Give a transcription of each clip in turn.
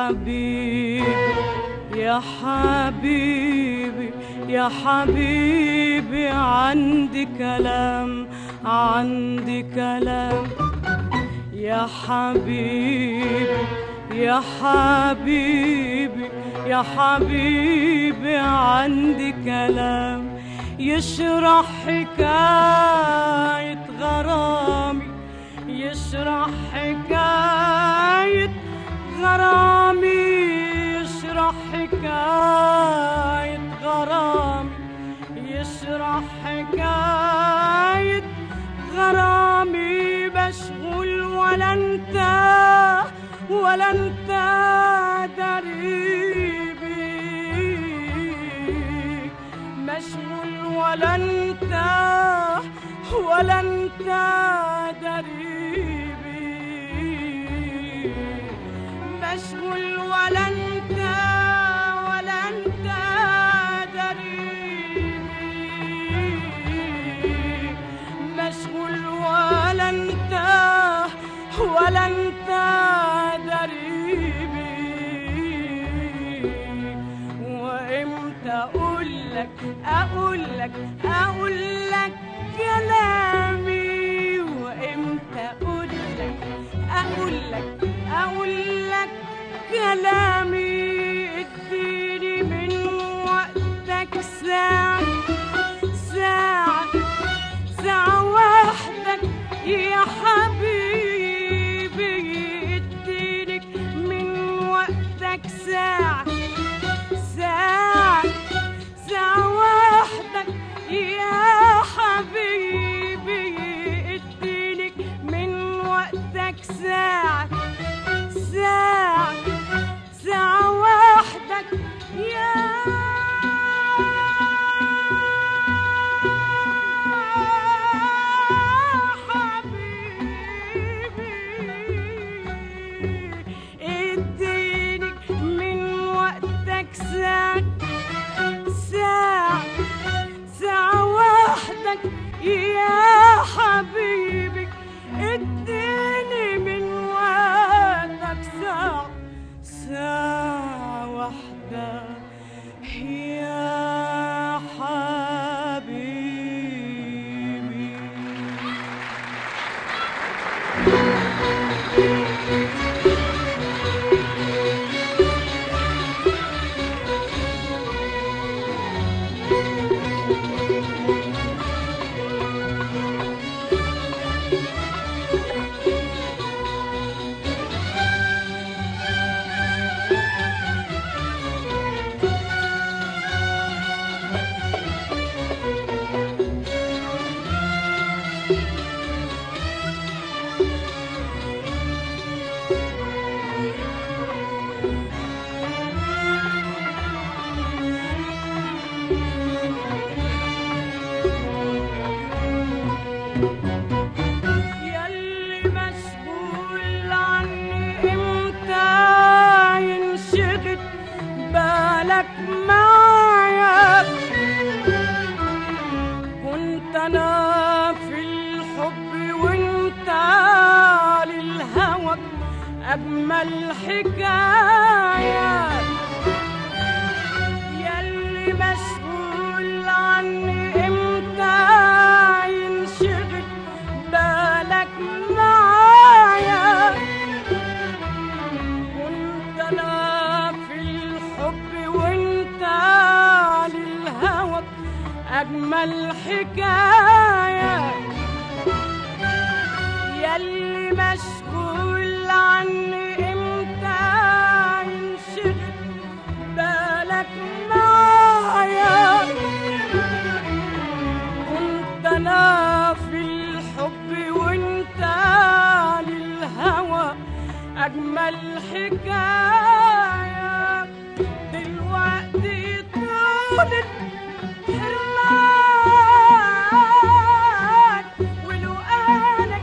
حبيبي يا حبيبي يا حبيبي عندي كلام عندي كلام يا حبيبي يا حبيبي يا حبيبي عندي كلام يشرح حكاية غرامي يشرح حكاية غرامي يشرح حكاية غرامي يشرح حكاية غرامي مشغول ولا انت ولا انت دريبي مشغول ولا انت ولا انت دريبي مشغول ولا انت ولا انت دريبي مشغول ولا انت ولا انت دريبي وامتى اقول لك اقول لك اقول لك كلامي وامتى اقول لك اقول لك اقول لك كلامي اديني من وقتك ساعة ساعة ساعة واحدة يا حبيبي اديني من وقتك ساعة ساعة ساعة واحدة يا حبيبي اديني من وقتك ساعة ساعة ساعة واحدة يا حبيبي اديني من وقتك ساعة ساعة ساعة واحدة يا حبيبي اديني من وقتك ساعة ساعة واحدة يا حبيبي ياللي مسؤول عني امتى ينشغل بالك معايا كنت انا في الحب وانت للهوى اجمل حكايه ياللي مسؤول عني امتى ينشغل بالك معايا كنت انا في الحب وانت للهوى اجمل حكايه ياللي مشغول عني امتى ينشغل بالك معايا كنت انا في الحب وانت للهوى اجمل حكايه دلوقتي طول الحرمان ولو قالك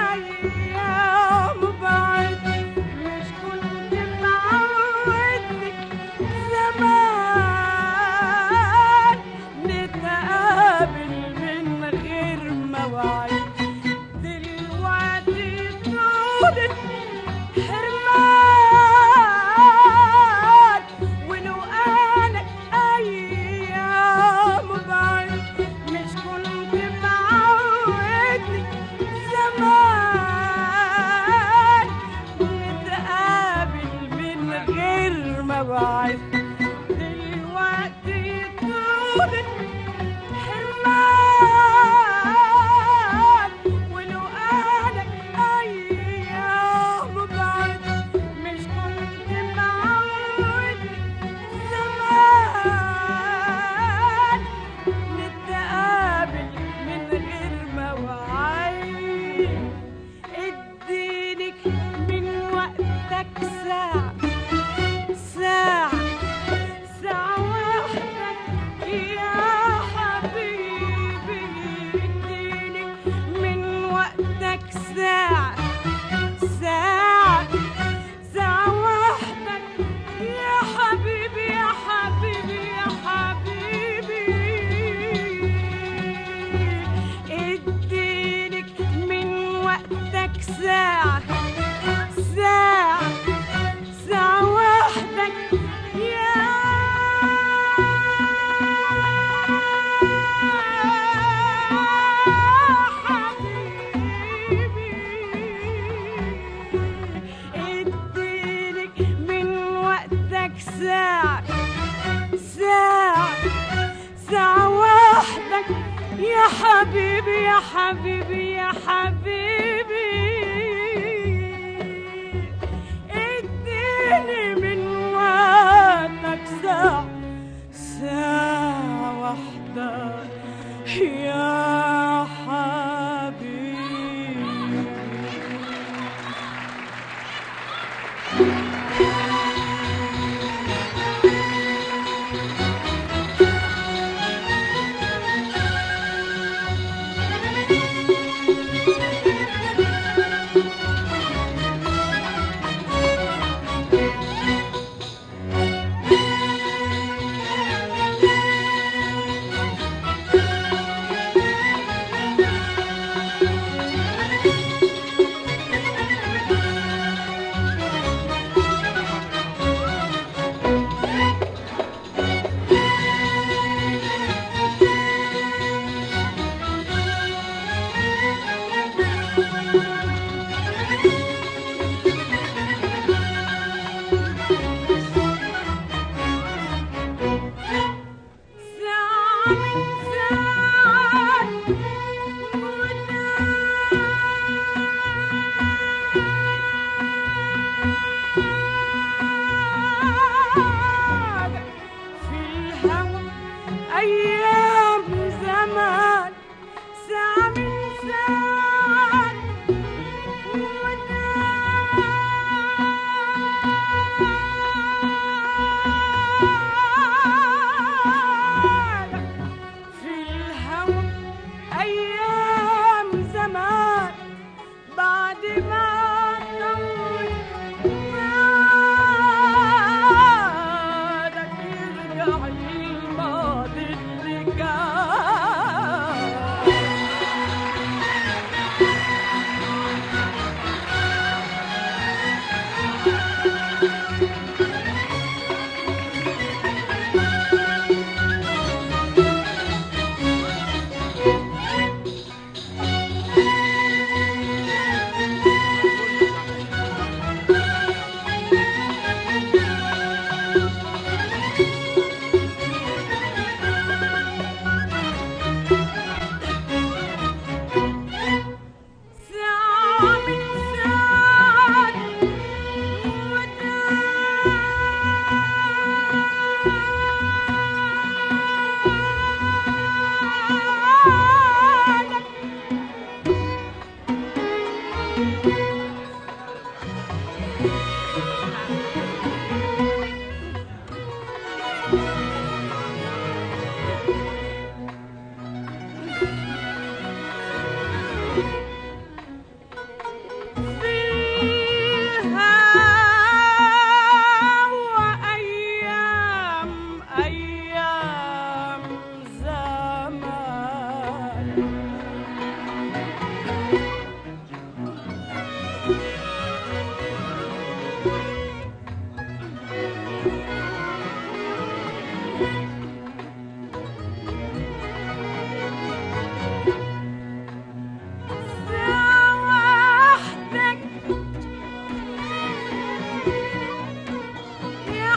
ايام بعد مش كنت معودني زمان نتقابل من غير مواعيد دلوقتي طول الحرمان ساعة ساعة ساعة وحدك يا حبيبي اديلك من وقتك ساعة ساعة ساعة وحدك يا حبيبي يا حبيبي يا حبيبي اديني من وقتك ساعة ساعة واحدة يا حبيبي ساعة من ساعات وداعك في الهوى أيام زمان ساعة من ساعات وداعك في الهوى أيام زمان بعد ما طول بعدك يرجع الماضي اللي كان ساعة من ساعات وداعك فيها أيام أيام زمان ساعة وحدك يا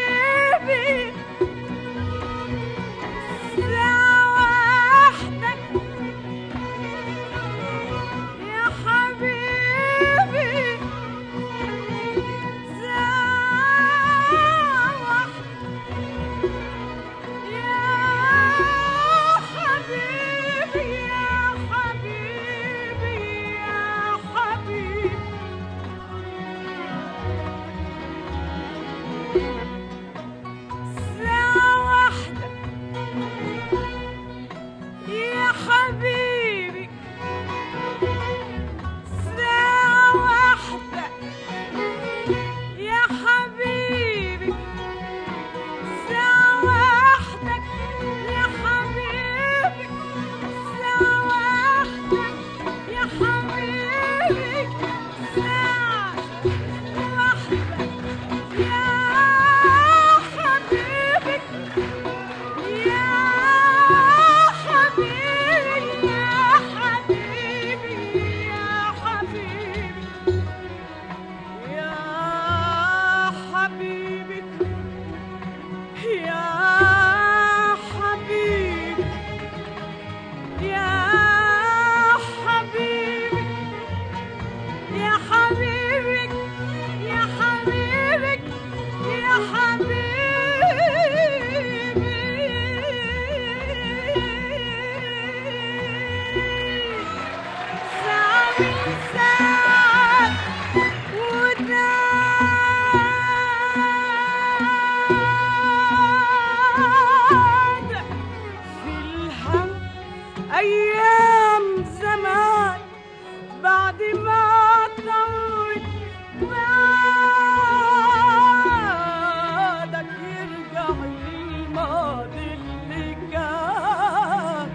حبيبي ساعة وحدك أيام زمان بعد ما طوت بعدك يرجع الماضي اللي كان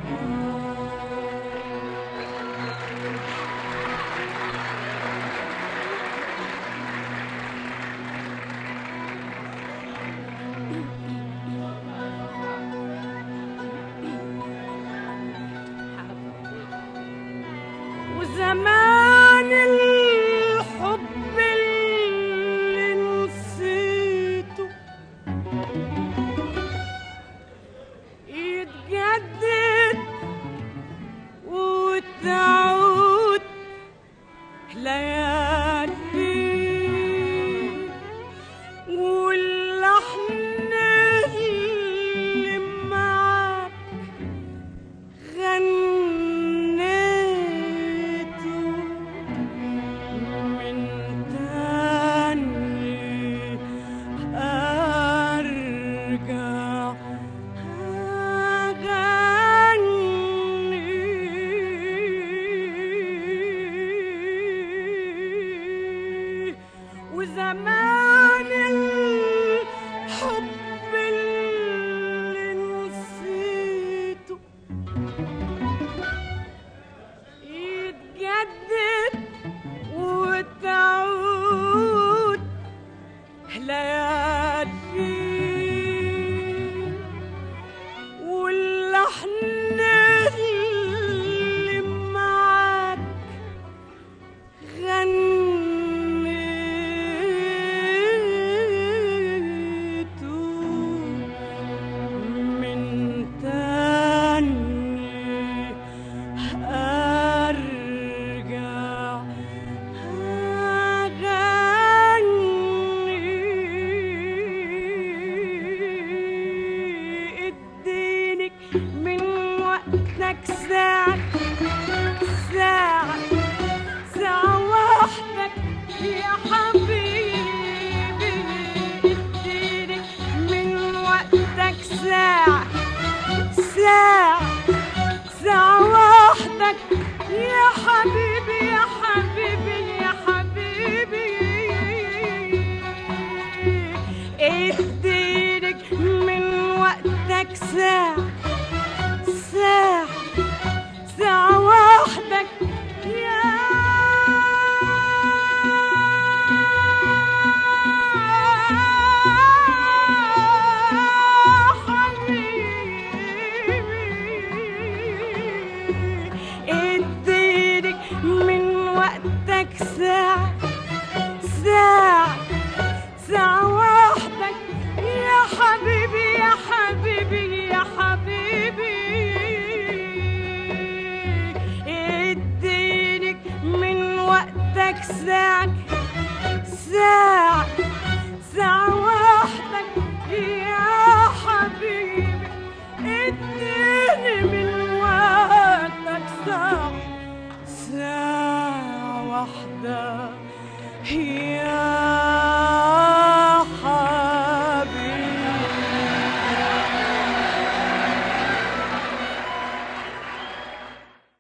وزمان الحب اللي نسيته يتجدد وتعود ليالي واللحن اللي معاك غنيته من تاني أرجع أغني وزمان الحب اللي نسيته يتجدد وتعود ليالي واللحن اللي معاك غنيته من تاني أرجع أغني اديني من وقتك ساعة ساعة ساعة وحدك يا حبيبي اديني من وقتك ساعة ساعة ساعة وحدك يا حبيبي يا حبيبي يا حبيبي ادينك من وقتك ساعة ساعة ساعة وحدك يا حبيبي ادينك من وقتك ساعة ساعة ساعة وحدك يا حبيبي يا حبيبي يا حبيبي ادينك من وقتك ساعة ساعة ساعة وحدك يا حبيبي اديني من وقتك ساعة ساعة واحدة يا